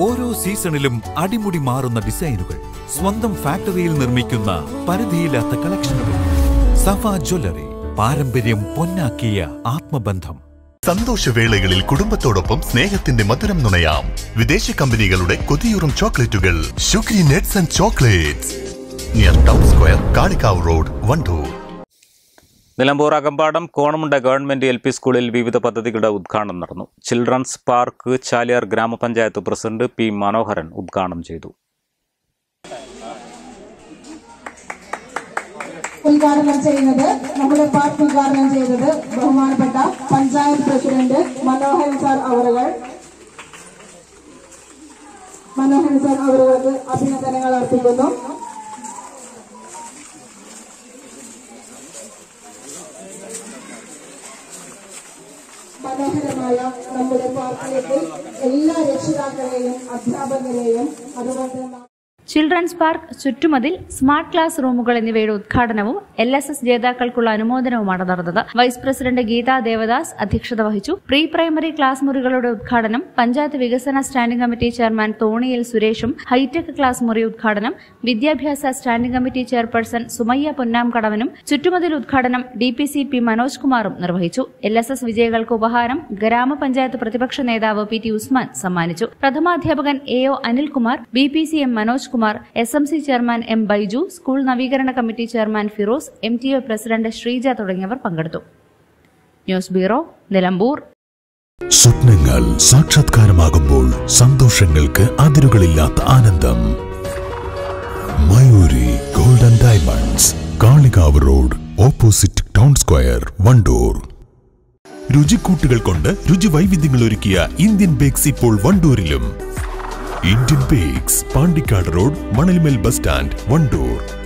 ഓരോ സീസണിലും അടിമുടി മാറുന്ന ഡിസൈനുകൾ സ്വന്തം ഫാക്ടറിയിൽ നിർമ്മിക്കുന്ന പരിധിയില്ലാത്ത കളക്ഷനുകൾ സഫ ജ്വല്ലറി പാരമ്പര്യം പൊന്നാക്കിയ ആത്മബന്ധം സന്തോഷവേളകളിൽ കുടുംബത്തോടൊപ്പം സ്നേഹത്തിന്റെ മധുരം നുണയാം വിദേശ കമ്പനികളുടെ കൊതിയൂറും ചോക്ലേറ്റുകൾ sugary nuts and chocolates near town square Kalikavu road Wandoor Nilambur Akampadam Konamunda government L P സ്കൂളിൽ വിവിധ പദ്ധതികളുടെ ഉദ്ഘാടനം നടന്നു ചിൽഡ്രൻസ് പാർക്ക് ചാലിയാർ ഗ്രാമപഞ്ചായത്ത് പ്രസിഡന്റ് പി മനോഹരൻ ഉദ്ഘാടനം ചെയ്തു ഉദ്ഘാടനം ചെയ്യുന്നത് നമ്മുടെ പാർക്ക് ഉദ്ഘാടനം ചെയ്തത് ബഹുമാനപ്പെട്ട പഞ്ചായത്ത് പ്രസിഡന്റ് മനോഹരൻ സാർ അവറുകൾ മനോഹരൻ സാർ അവറുകൾക്ക് അഭിനന്ദനങ്ങൾ അർപ്പിക്കുന്നു മനോഹരമായ നമ്മുടെ പാർക്കിലേക്ക് എല്ലാ രക്ഷിതാക്കളെയും അധ്യാപകരെയും അതുപോലെ തന്നെ ചിൽഡ്രൻസ് പാർക്ക് ചുറ്റുമതിൽ സ്മാർട്ട് ക്ലാസ് റൂമുകൾ എന്നിവയുടെ ഉദ്ഘാടനവും എൽ എസ് എസ് ജേതാക്കൾക്കുള്ള അനുമോദനവുമാണ് നടന്നത് വൈസ് പ്രസിഡന്റ് ഗീതാ ദേവദാസ് അധ്യക്ഷത വഹിച്ചു പ്രീ പ്രൈമറി ക്ലാസ് മുറികളുടെ ഉദ്ഘാടനം പഞ്ചായത്ത് വികസന സ്റ്റാൻഡിംഗ് കമ്മിറ്റി ചെയർമാൻ തോണിയിൽ സുരേഷും ഹൈടെക് ക്ലാസ് മുറി ഉദ്ഘാടനം വിദ്യാഭ്യാസ സ്റ്റാൻഡിംഗ് കമ്മിറ്റി ചെയർപേഴ്സൺ സുമയ്യ പൊന്നാംകടവനും ചുറ്റുമതിൽ ഉദ്ഘാടനം D P C P Manoj കുമാറും നിർവഹിച്ചു എൽ എസ് എസ് വിജയികൾക്ക് ഉപഹാരം ഗ്രാമപഞ്ചായത്ത് പ്രതിപക്ഷ നേതാവ് പി ടി ഉസ്മാൻ സമ്മാനിച്ചു പ്രഥമാധ്യാപകൻ A O Anilkumar B P C M Manoj Kumar S M C chairman M Baiju school നവീകരണ committee chairman Firoz M T O president Sreeja തുടങ്ങിയവർ പങ്കെടുത്തു ന്യൂസ് ബ്യൂറോ നിലമ്പൂർ സ്വപ്നങ്ങൾ സാക്ഷാത്കാരമാകുമ്പോൾ സന്തോഷങ്ങൾക്ക് അതിരുകളില്ലാത്ത ആനന്ദം Mayuri golden diamonds Kalikavu road opposite town square Wandoor രുചിക്കൂട്ടുകൾ കൊണ്ട് രുചി വൈവിധ്യങ്ങൾ ഒരുക്കിയ ഇന്ത്യൻ ബേക്സ് ഇപ്പോൾ വണ്ടൂരിലും Indian bakes Pandikkad road Manalmel bus stand Wandoor